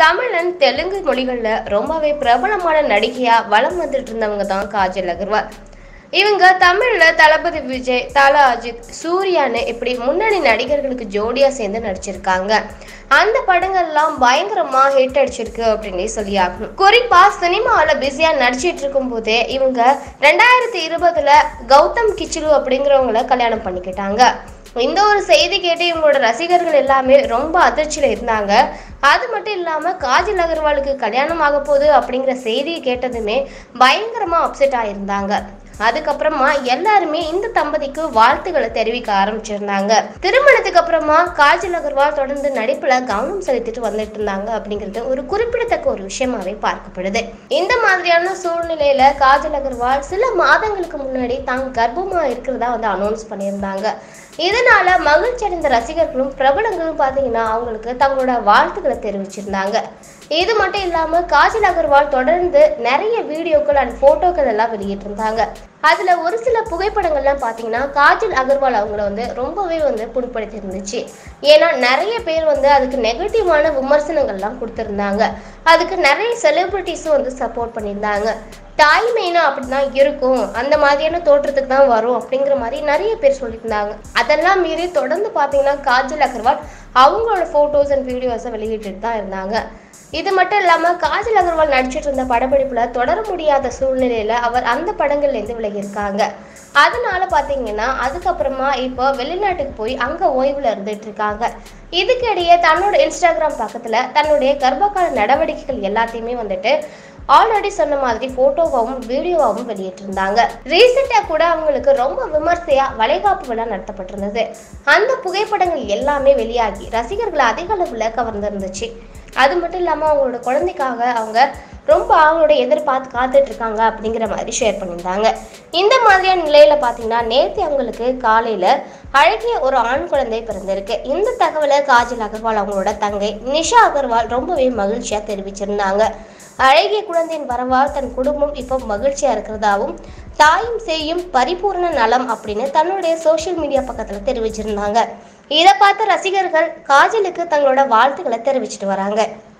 தமிழன் தெலுங்கு மொழிகள்ல ரொம்பவே பிரபலமான நடிகையா வலம் வந்துட்டு இருந்தவங்க தான் காஜல் அகர்வால் இவங்க தமிழ்ல தளபதி விஜய் தல அஜித் சூர்யான்னு இப்படி முன்னணி நடிகர்களுக்கு ஜோடியா சேர்ந்து நடிச்சிருக்காங்க அந்த படங்கள்லாம் பயங்கரமா ஹிட் அடிச்சிருக்கு அப்படின்னு சொல்லி ஆகணும் குறிப்பா சினிமாவில் பிஸியா நடிச்சிட்டு இருக்கும் போதே இவங்க ரெண்டாயிரத்தி இருபதுல கௌதம் கிச்சுலு அப்படிங்கிறவங்கள கல்யாணம் பண்ணிக்கிட்டாங்க இந்த ஒரு செய்தி கேட்டு இவங்களோட ரசிகர்கள் எல்லாமே ரொம்ப அதிர்ச்சியில் இருந்தாங்க அது மட்டும் இல்லாமல் காஜல் அகர்வாலுக்கு கல்யாணம் ஆக போகுது அப்படிங்கிற செய்தியை கேட்டதுமே பயங்கரமாக அப்செட் ஆயிருந்தாங்க அதுக்கப்புறமா எல்லாருமே இந்த தம்பதிக்கு வாழ்த்துக்களை தெரிவிக்க ஆரம்பிச்சிருந்தாங்க திருமணத்துக்கு அப்புறமா காஜல் அகர்வால் தொடர்ந்து நடிப்புல கவனம் செலுத்திட்டு வந்துட்டு இருந்தாங்க அப்படிங்கிறது ஒரு குறிப்பிடத்தக்க ஒரு விஷயமாவே பார்க்கப்படுது இந்த மாதிரியான சூழ்நிலையில காஜல் அகர்வால் சில மாதங்களுக்கு முன்னாடி தாங்க கர்ப்பமா இருக்கிறதா வந்து அனௌன்ஸ் பண்ணியிருந்தாங்க இதனால மகிழ்ச்சி அடைந்த ரசிகர்களும் பிரபலங்களும் பார்த்தீங்கன்னா அவங்களுக்கு தங்களோட வாழ்த்துக்களை தெரிவிச்சிருந்தாங்க இது மட்டும் இல்லாம காஜல் அகர்வால் தொடர்ந்து நிறைய வீடியோக்கள் அண்ட் போட்டோக்கள் எல்லாம் வெளியிட்டிருந்தாங்க அதுல ஒரு சில புகைப்படங்கள்லாம் பார்த்தீங்கன்னா காஜல் அகர்வால் அவங்கள வந்து ரொம்பவே வந்து புண்படுத்தி இருந்துச்சு ஏன்னா நிறைய பேர் வந்து அதுக்கு நெகட்டிவான விமர்சனங்கள்லாம் கொடுத்துருந்தாங்க அதுக்கு நிறைய செலிபிரிட்டிஸும் வந்து சப்போர்ட் பண்ணியிருந்தாங்க தாய்மைனா அப்படிதான் இருக்கும் அந்த மாதிரியான தோற்றத்துக்கு தான் வரும் அப்படிங்கிற மாதிரி நிறைய பேர் சொல்லியிருந்தாங்க அதெல்லாம் மீறி தொடர்ந்து பார்த்தீங்கன்னா காஜல் அகர்வால் அவங்களோட ஃபோட்டோஸ் அண்ட் வீடியோஸை வெளியிட்டுட்டு தான் இருந்தாங்க இது மட்டும் இல்லாமல் காஜல் அகர்வால் நடிச்சிட்டு இருந்த படப்பிடிப்புல தொடர முடியாத சூழ்நிலையில அவர் அந்த படங்கள்லேருந்து விலகியிருக்காங்க அதனால பார்த்தீங்கன்னா அதுக்கப்புறமா இப்போ வெளிநாட்டுக்கு போய் அங்கே ஓய்வில் இருந்துட்டு இருக்காங்க இதுக்கிடையே தன்னோட இன்ஸ்டாகிராம் பக்கத்தில் தன்னுடைய கர்ப்பகால நடவடிக்கைகள் எல்லாத்தையுமே வந்துட்டு ஆல்ரெடி சொன்ன மாதிரி போட்டோவாகவும் வீடியோவாகவும் வெளியிட்டிருந்தாங்க ரீசெண்டாக கூட அவங்களுக்கு ரொம்ப விமர்சையா வளைகாப்பு விழா நடத்தப்பட்டிருந்தது அந்த புகைப்படங்கள் எல்லாமே வெளியாகி ரசிகர்களை அதிக அளவில் கவர்ந்திருந்துச்சு அது மட்டும் இல்லாமல் அவங்களோட குழந்தைக்காக அவங்க ரொம்ப அவங்களோட எதிர்பார்த்து காத்துட்டு இருக்காங்க அப்படிங்கிற மாதிரி ஷேர் பண்ணியிருந்தாங்க இந்த மாதிரியான நிலையில பார்த்தீங்கன்னா நேற்று அவங்களுக்கு காலையில அழகிய ஒரு ஆண் குழந்தை பிறந்திருக்கு இந்த தகவலை காஜல் அகர்வால் அவங்களோட தங்கை நிஷா அகர்வால் ரொம்பவே மகிழ்ச்சியா தெரிவிச்சிருந்தாங்க அழகிய குழந்தையின் வரவால் தன் குடும்பம் இப்போ மகிழ்ச்சியா இருக்கிறதாவும் தாயும் செய்யும் பரிபூர்ண நலம் அப்படின்னு தன்னுடைய சோஷியல் மீடியா பக்கத்துல தெரிவிச்சிருந்தாங்க இதை பார்த்த ரசிகர்கள் காஜலுக்கு தங்களோட வாழ்த்துக்களை தெரிவிச்சிட்டு வராங்க